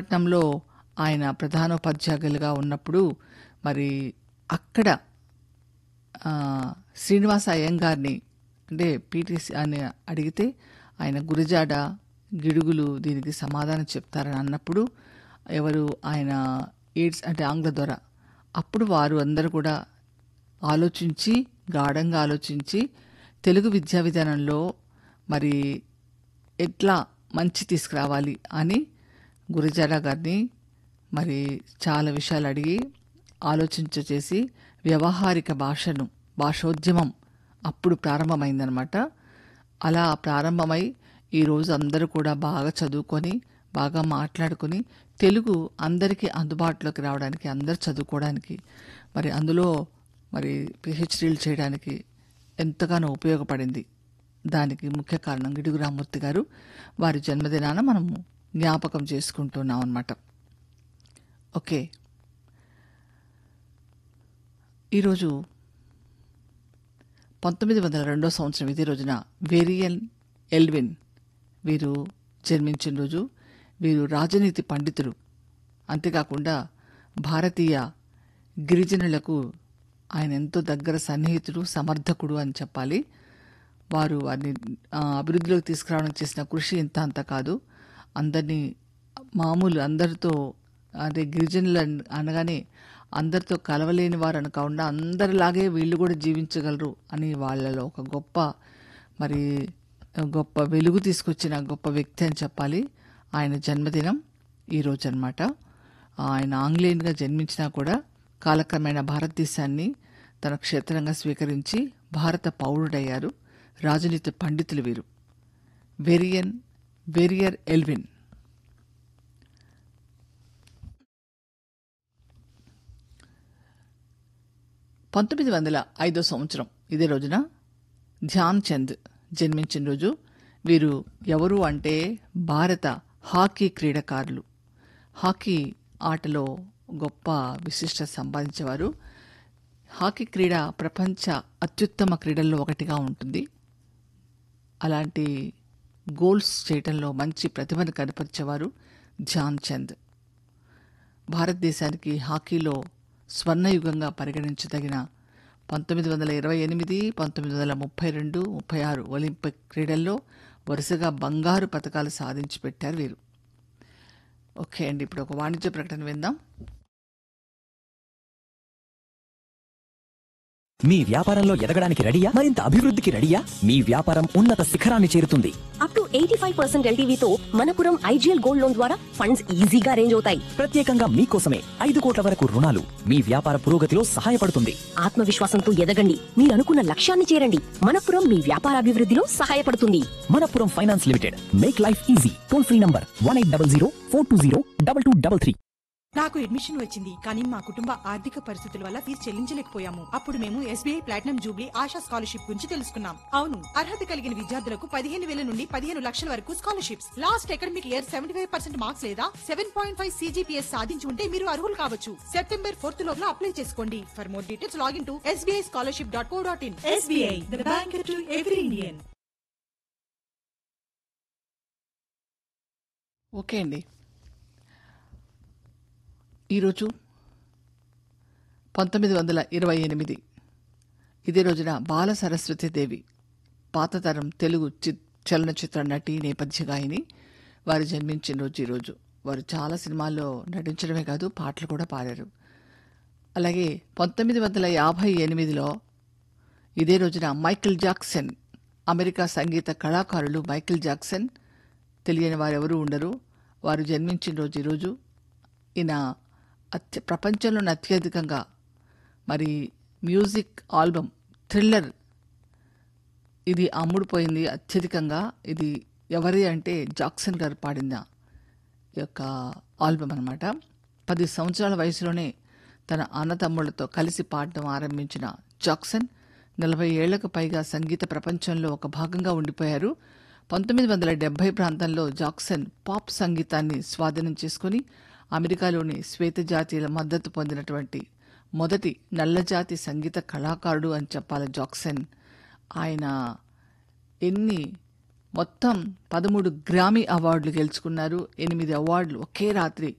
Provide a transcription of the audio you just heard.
విశాఖపట్నంలో ఆయన ప్రధానోపాధ్యాయులుగా ఉన్నప్పుడు మరి అక్కడ ఆ, శ్రీనివాస అయ్యంగారిని అంటే పీటీసీ అని అడిగితే ఆయన గురజాడ గిడుగులు దీనికి సమాధానం చెప్తారని అన్నప్పుడు ఎవరు ఆయన ఎయిడ్స్ అంటే ఆంగ్ల దొర అప్పుడు వారు అందరూ కూడా ఆలోచించి గాఢంగా ఆలోచించి తెలుగు విద్యా విధానంలో మరి ఎట్లా మంచి తీసుకురావాలి అని గురజాడ గారిని మరి చాలా విషయాలు అడిగి ఆలోచించ చేసి వ్యవహారిక భాషను భాషోద్యమం అప్పుడు ప్రారంభమైందనమాట అలా ప్రారంభమై ఈరోజు అందరూ కూడా బాగా చదువుకొని బాగా మాట్లాడుకొని తెలుగు అందరికీ అందుబాటులోకి రావడానికి అందరు చదువుకోవడానికి మరి అందులో మరి పిహెచ్డీలు చేయడానికి ఎంతగానో ఉపయోగపడింది దానికి ముఖ్య కారణం గిడుగు రామూర్తి గారు వారి జన్మదినాన మనము జ్ఞాపకం చేసుకుంటున్నాం అన్నమాట ఓకే ఈరోజు పంతొమ్మిది వందల రెండో సంవత్సరం ఇదే రోజున వేరియన్ ఎల్విన్ వీరు జన్మించిన రోజు వీరు రాజనీతి పండితులు అంతేకాకుండా భారతీయ గిరిజనులకు ఆయన ఎంతో దగ్గర సన్నిహితుడు సమర్థకుడు అని చెప్పాలి వారు వారిని ఆ, అభివృద్ధిలోకి తీసుకురావడానికి చేసిన కృషి ఇంత అంత కాదు అందరినీ మామూలు అందరితో అంటే గిరిజనులు అన్- అనగానే అందరితో కలవలేని వారు అనకుండా అందరిలాగే వీళ్ళు కూడా జీవించగలరు అని వాళ్ళలో ఒక గొప్ప మరి గొప్ప వెలుగు తీసుకొచ్చిన గొప్ప వ్యక్తి అని చెప్పాలి ఆయన జన్మదినం ఈరోజు అనమాట ఆయన ఆంగ్లేయునిగా జన్మించినా కూడా కాలక్రమేణా భారతదేశాన్ని తన క్షేత్రంగా స్వీకరించి భారత పౌరుడయ్యారు రాజనీతి పండితులు వీరు వెరియన్ వెరియర్ ఎల్విన్ పంతొమ్మిది వందల ఐదో సంవత్సరం ఇదే రోజున ధ్యాన్ చంద్ జన్మించిన రోజు వీరు ఎవరు అంటే భారత హాకీ క్రీడాకారులు హాకీ ఆటలో గొప్ప విశిష్ట సంపాదించేవారు హాకీ క్రీడ ప్రపంచ అత్యుత్తమ క్రీడల్లో ఒకటిగా ఉంటుంది అలాంటి గోల్స్ చేయటంలో మంచి ప్రతిభను కనపరిచేవారు ధ్యాన్ చంద్ భారతదేశానికి హాకీలో స్వర్ణయుగంగా పరిగణించదగిన పంతొమ్మిది వందల ఇరవై ఎనిమిది పంతొమ్మిది వందల ముప్పై రెండు ముప్పై ఆరు ఒలింపిక్ క్రీడల్లో వరుసగా బంగారు పథకాలు సాధించి పెట్టారు వీరు ఓకే అండి ఇప్పుడు ఒక వాణిజ్య ప్రకటన విందాం మీ వ్యాపారంలో ఎదగడానికి రెడీయా మరింత అభివృద్ధికి రెడీయా మీ వ్యాపారం ఉన్నత శిఖరాన్ని చేరుతుంది up to eighty five percent ఎల్టీవీతో మనపురం ఐజీఎల్ గోల్డ్ లోన్ ద్వారా ఫండ్స్ ఈజీగా అరేంజ్ అవుతాయి ప్రత్యేకంగా మీకోసమే ఐదు కోట్ల వరకు రుణాలు మీ వ్యాపార పురోగతిలో సహాయపడుతుంది ఆత్మవిశ్వాసంతో ఎదగండి మీరు అనుకున్న లక్ష్యాన్ని చేరండి మనపురం మీ వ్యాపార అభివృద్ధిలో సహాయపడుతుంది Manappuram finance limited make life easy toll free number one eight double zero four two zero double two double three నాకు అడ్మిషన్ వచ్చింది కానీ మా కుటుంబ ఆర్థిక పరిస్థితుల వల్ల ఫీజు చెల్లించలేకపోయాము అప్పుడు మేము SBI platinum jubilee Asha scholarship గురించి తెలుసుకున్నాం అవును అర్హత కలిగిన విద్యార్థులకు పదిహేను వేల నుండి పదిహేను లక్షల వరకు scholarships last academic year seventy five percent marks లేదా సెవెన్ పాయింట్ ఫైవ్ సీజీపీఎస్ సాధించి ఉంటే మీరు అర్హులు కావచ్చు సెప్టెంబర్ ఫోర్త్ లోపల అప్లై చేసుకోండి for more details login to SBI scholarship dot co dot in SBI the bank to every Indian okay అండి ఈరోజు పంతొమ్మిది వందల ఇరవై ఎనిమిది ఇదే రోజున బాల సరస్వతి దేవి పాతతరం తెలుగు చి చలనచిత్ర నటి నేపథ్య గాయని వారు జన్మించిన రోజు ఈరోజు వారు చాలా సినిమాల్లో నటించడమే కాదు పాటలు కూడా పాడారు అలాగే పంతొమ్మిది వందల యాభై ఎనిమిదిలో ఇదే రోజున మైకిల్ జాక్సన్ అమెరికా సంగీత కళాకారులు మైకిల్ జాక్సన్ తెలియని వారెవరూ ఉండరు వారు జన్మించిన రోజు ఈరోజు ఈయన అత్య ప్రపంచంలోని అత్యధికంగా మరి మ్యూజిక్ ఆల్బమ్ థ్రిల్లర్ ఇది అమ్ముడుపోయింది అత్యధికంగా ఇది ఎవరి అంటే జాక్సన్ గారు పాడిన ఈ యొక్క ఆల్బమ్ అనమాట పది సంవత్సరాల వయసులోనే తన అన్నతమ్ముళ్లతో కలిసి పాడడం ఆరంభించిన జాక్సన్ నలభై ఏళ్లకు పైగా సంగీత ప్రపంచంలో ఒక భాగంగా ఉండిపోయారు పంతొమ్మిది వందల డెబ్బై ప్రాంతంలో జాక్సన్ పాప్ సంగీతాన్ని స్వాధీనం చేసుకుని అమెరికాలోని శ్వేత జాతీయుల మద్దతు పొందినటువంటి మొదటి నల్లజాతి సంగీత కళాకారుడు అని చెప్పాలి జాక్సన్ ఆయన ఎన్ని మొత్తం పదమూడు గ్రామీ అవార్డులు గెలుచుకున్నారు ఎనిమిది అవార్డులు ఒకే రాత్రి